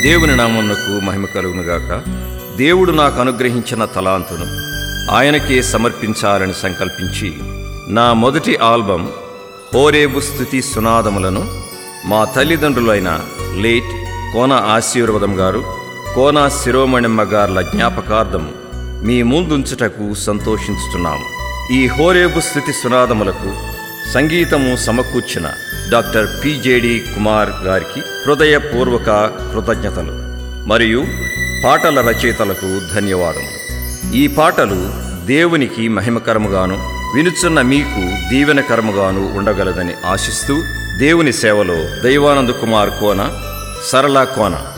దేవుని నామమునకు మహిమ కలుగునుగాక దేవుడు నాకు అనుగ్రహించిన తలాంతును ఆయనకే సమర్పించాలని సంకల్పించి నా మొదటి ఆల్బం హోరేబు స్థుతి సునాదములను మా తల్లిదండ్రులైన లేట్ కోన ఆశీర్వదం గారు కోన శిరోమణిమ్మ గార్ల జ్ఞాపకార్థం మీ ముందుంచుటకు సంతోషించుతున్నాము ఈ హోరేబు స్థుతి సునాదములకు సంగీతము సమకూర్చిన డాక్టర్ పిజేడి కుమార్ గారికి హృదయపూర్వక కృతజ్ఞతలు మరియు పాటల రచయితలకు ధన్యవాదములు ఈ పాటలు దేవునికి మహిమకరముగాను వినుచున్న మీకు దీవెనకరముగాను ఉండగలదని ఆశిస్తూ దేవుని సేవలో దైవానంద్ కుమార్ కోన సరళ కోన